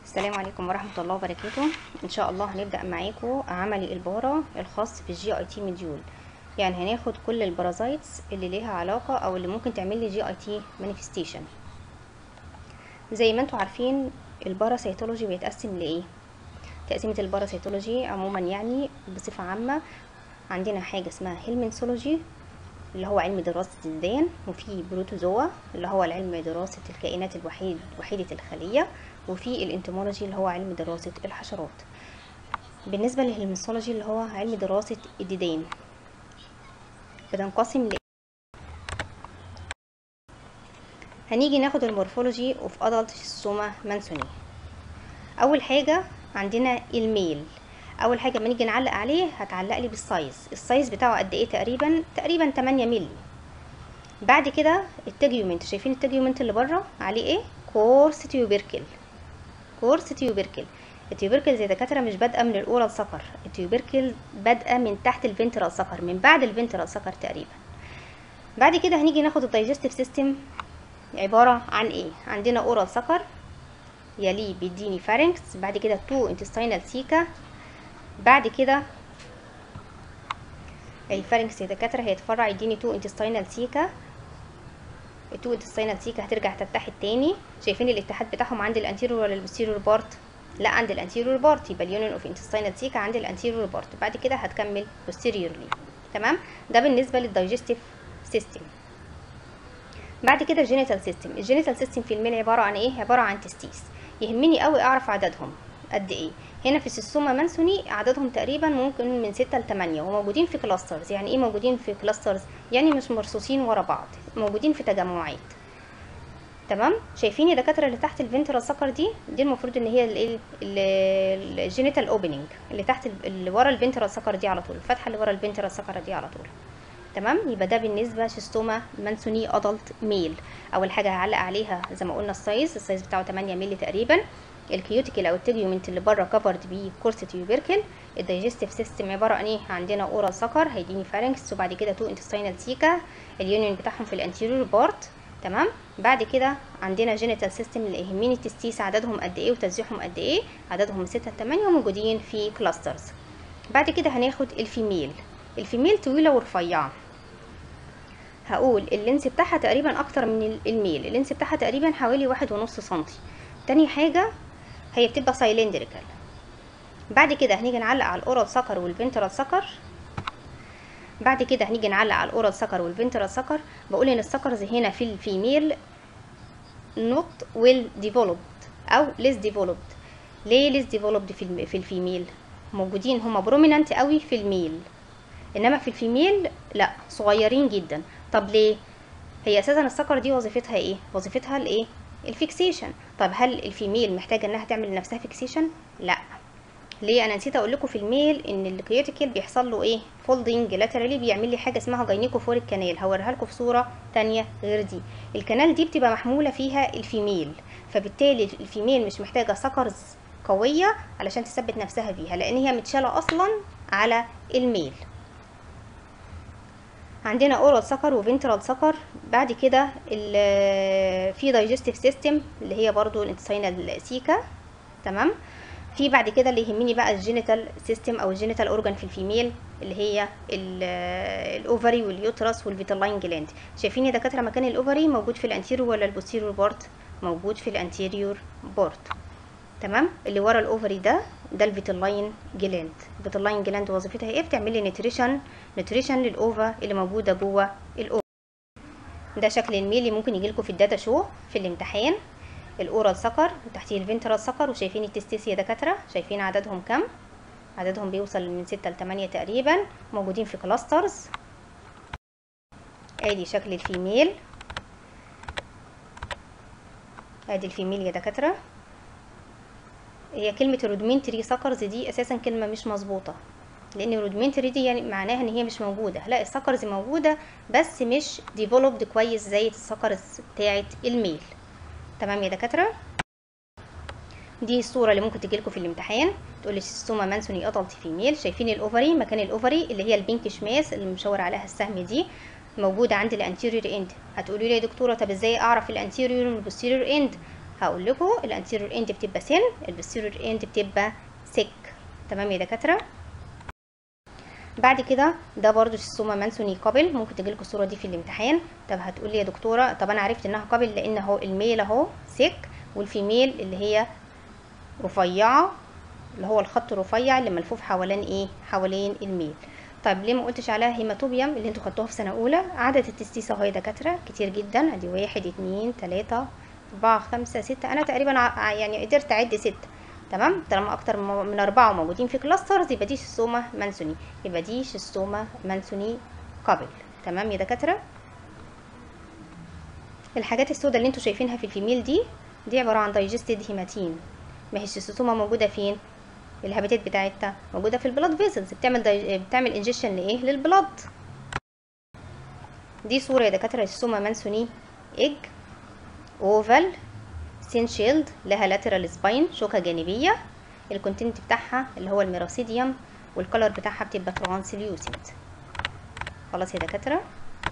السلام عليكم ورحمة الله وبركاته ان شاء الله هنبدأ معاكم عملي البارة الخاص في الجي اي تي مديول يعني هناخد كل البارازايتس اللي ليها علاقة او اللي ممكن تعمل لي جي اي تي مانيفستيشن زي ما انتوا عارفين الباراسيتولوجي بيتقسم لايه تقسيمة الباراسيتولوجي عموما يعني بصفة عامة عندنا حاجة اسمها هيلمنسولوجي اللي هو علم دراسة الديدان وفي بروتوزوا اللي هو العلم دراسة الكائنات الوحيد وحيدة الخلية وفي الانتمولوجي اللي هو علم دراسة الحشرات بالنسبة للهيلمنسولوجي اللي هو علم دراسة الديدان بتنقسم ل هنيجي ناخد المورفولوجي اوف ادلت سوما مانسوني اول حاجة عندنا الميل اول حاجه لما نيجي نعلق عليه هتعلق لي بالسايز السايز بتاعه قد ايه تقريبا تقريبا 8 مللي بعد كده التجيومنت شايفين التجيومنت اللي بره عليه ايه كورس تيوبركل كورس تيوبركل التيوبركل زي دكاتره مش بادئه من الاورال سكر التيوبركل بادئه من تحت الفنترال سكر من بعد الفنترال سكر تقريبا بعد كده هنيجي ناخد الدايجستيف سيستم عباره عن ايه عندنا اورال سكر يليه بيديني فارنكس بعد كده تو انتستينال سيكا بعد كده الفارنكس يا دكاتره هيتفرع يديني تو انتستينال سيكا التو انتستينال سيكا هترجع تتحد تاني شايفين الاتحاد بتاعهم عند الانتيريور ولا البوستيريور بارت لا عند الانتيريور بارت يبقى اليونين اوف انتستينال سيكا عند الانتيريور بارت بعد كده هتكمل بوستيريورلي تمام ده بالنسبه للدايجستيف سيستم بعد كده الجينيتال سيستم الجينيتال سيستم في الميل عباره عن ايه عباره عن تستيس يهمني قوي اعرف عددهم قد ايه هنا في السيستوما مانسوني عددهم تقريبا ممكن من ستة لتمانية وموجودين في كلاسترز يعني ايه موجودين في كلاسترز يعني مش مرصوصين ورا بعض موجودين في تجمعات تمام شايفين يا دكاتره اللي تحت الفنترال سكر دي دي المفروض ان هي الايه الجينيتال اوبننج اللي تحت اللي ورا الفنترال سكر دي على طول الفتحه اللي ورا الفنترال سكر دي على طول تمام يبقى ده بالنسبه شيستوما مانسوني ادلت ميل اول حاجه هعلق عليها زي ما قلنا السايز السايز بتاعه 8 مللي تقريبا الكيوتيكل او التجيومنت اللي بره كفرد بيه كورس تيوبركل الدايجستيف سيستم عباره عن ايه عندنا اورال سكر هيديني فارنكس وبعد كده تو انتستينال سيكا اليونيون بتاعهم في الانتيريور بارت تمام بعد كده عندنا جينيتال سيستم اللي يهمني التستيس عددهم قد ايه وتوزيعهم قد ايه عددهم 6 ل 8 وموجودين في كلاسترز بعد كده هناخد الفيميل الفيميل طويله ورفيعه هقول اللينس بتاعها تقريبا اكتر من الميل اللينس بتاعها تقريبا حوالي واحد ونص سنتي تاني حاجه هي بتبقى سايلندريكال بعد كده هنيجي نعلق على الاورال سكر والفنترال سكر بعد كده هنيجي نعلق على الاورال سكر والفنترال سكر بقول ان السكرز هنا في الفيميل not well developed او less developed ليه less developed في في الفيميل موجودين هما برومينانت قوي في الميل انما في الفيميل لا صغيرين جدا طب ليه هي اساسا السكر دي وظيفتها ايه وظيفتها الايه الفيكسيشن طب هل الفيميل محتاجه انها تعمل لنفسها فيكسيشن لا ليه انا نسيت اقول لكم في الميل ان الكريوتيكال بيحصل له ايه فولدنج لاترالي بيعمل لي حاجه اسمها جاينيكوفوريك كانال هوريها لكم في صوره تانية غير دي الكنال دي بتبقى محموله فيها الفيميل فبالتالي الفيميل مش محتاجه سكرز قويه علشان تثبت نفسها فيها لان هي متشاله اصلا على الميل عندنا اورال سكر وفنترال سكر بعد كده في دايجستيف سيستم اللي هي برضو الانتستينال سيكا تمام في بعد كده اللي يهمني بقى الجينيتال سيستم او الجينيتال اورجان في الفيميل اللي هي الاوفري واليوترس والفيتالاين جلاند شايفين يا دكاتره مكان الاوفري موجود في الانتيريور ولا البوستيريور بارت موجود في الانتيريور بارت تمام اللي ورا الاوفري ده ده الفيتالاين جلاند الفيتالاين جلاند وظيفتها ايه بتعمل لي نيتريشن نيتريشن للاوفا اللي موجوده جوه الاوفا ده شكل الميل اللي ممكن يجي لكم في الداتا شو في الامتحان الاورال سكر وتحتيه الفنترال سكر وشايفين التستيس يا دكاتره شايفين عددهم كام عددهم بيوصل من 6 ل 8 تقريبا موجودين في كلاسترز ادي شكل الفيميل ادي الفيميل يا دكاتره هي كلمة رودمنتري سكرز دي اساسا كلمة مش مظبوطة لان رودمنتري دي يعني معناها ان هي مش موجودة لا السكرز موجودة بس مش ديفلوبد كويس زي السكرز بتاعة الميل تمام يا دكاترة دي الصورة اللي ممكن تجيلكوا في الامتحان تقول لي سيستوما مانسوني ادلت فيميل شايفين الاوفري مكان الاوفري اللي هي البينكش ماس اللي مشاور عليها السهم دي موجودة عند الانتيريور اند هتقولي لي يا دكتورة طب ازاي اعرف الانتيريور من البوستيريور اند هقول لكم الانتيريور اند بتبقى سن البوستيريور اند بتبقى سك تمام يا دكاتره بعد كده ده برضو شيستوما مانسوني قابل ممكن تجيلكوا الصوره دي في الامتحان طب هتقولي يا دكتوره طب انا عرفت انها قابل لان اهو الميل اهو سك والفيميل اللي هي رفيعه اللي هو الخط الرفيع اللي ملفوف حوالين ايه حوالين الميل طيب ليه ما قلتش عليها هيماتوبيوم اللي انتوا خدتوها في سنه اولى عدد التستيس اهو يا دكاتره كتير جدا ادي واحد اتنين تلاته اربعه خمسه سته انا تقريبا ع- يعني قدرت اعد سته تمام طالما اكتر م- من اربعه موجودين في كلاسترز يبقى دي شيستوما مانسوني يبقى دي شيستوما مانسوني قبل تمام يا دكاتره الحاجات السوداء اللي انتوا شايفينها في الفيميل دي دي عباره عن دايجستد هيماتين ما هي الشيستوما موجوده فين الهابيتات بتاعتها موجوده في البلاد فيزلز بتعمل داي... بتعمل انجكشن لايه للبلاد دي صوره يا دكاتره الشيستوما مانسوني ايج اوفال سين شيلد لها لاترال سباين شوكه جانبيه الكونتنت بتاعها اللي هو الميراسيديوم والكلر بتاعها بتبقى ترانسليوسنت خلاص يا دكاتره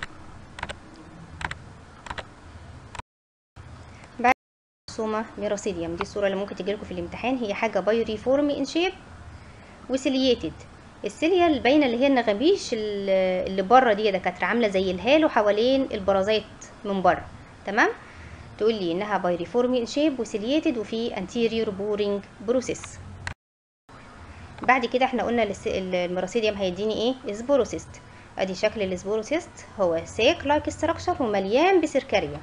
بعد سوما ميراسيديوم دي الصوره اللي ممكن تجيلكوا في الامتحان هي حاجه بايوريفورم ان شيب وسيلياتد السيليا الباينه اللي هي النغابيش اللي اللي بره دي يا دكاتره عامله زي الهالو حوالين البرازات من بره تمام تقول لي انها بايريفورم ان شيب وسيلياتد وفي انتيريور بورينج بروسيس بعد كده احنا قلنا الس- الميراسيديوم هيديني ايه سبوروسيست ادي شكل السبوروسيست هو سيك لايك ستراكشر ومليان بسركاريا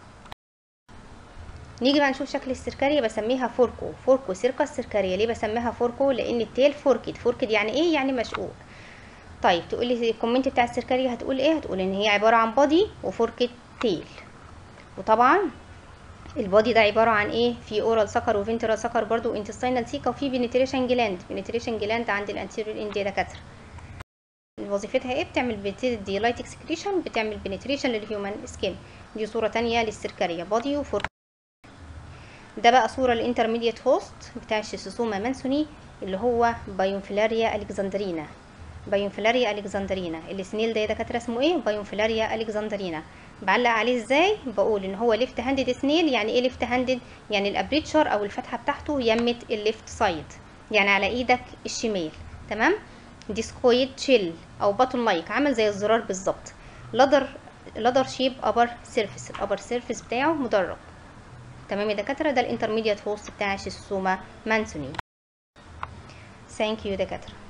نيجي بقى نشوف شكل السركاريا بسميها فوركو فوركو سيركا السركاريا ليه بسميها فوركو لان التيل فوركد فوركد يعني ايه يعني مشقوق طيب تقولي الكومنت بتاع السركاريا هتقول ايه هتقول ان هي عباره عن بادي وفوركد تيل وطبعا البادي ده عباره عن ايه في اورال سكر وفنترال سكر برضو انتستينال سيكا وفي بنتريشن جلاند بنتريشن جلاند عند الانتيريور اند دكاتره وظيفتها ايه بتعمل بتدي لايت اكسكريشن بتعمل بنتريشن للهيومن سكين دي صوره تانية للسركاريا بادي وفور ده بقى صوره الانترميديت هوست بتاع الشيستوسوما مانسوني اللي هو بايونفلاريا الكسندرينا بايونفلاريا الكسندرينا السنيل ده يا دكاتره اسمه ايه بايونفلاريا الكسندرينا بعلق عليه ازاي بقول ان هو ليفت هاندد سنيل يعني ايه ليفت هاندد يعني الابريتشر او الفتحه بتاعته يمت الليفت سايد يعني على ايدك الشمال تمام ديسكويد شيل او باتون لايك عامل زي الزرار بالظبط لادر لادر شيب ابر سيرفيس الابر سيرفيس بتاعه مدرج تمام يا دكاتره ده الانترميديت هوست بتاع الشيستوما مانسوني ثانك يو دكاتره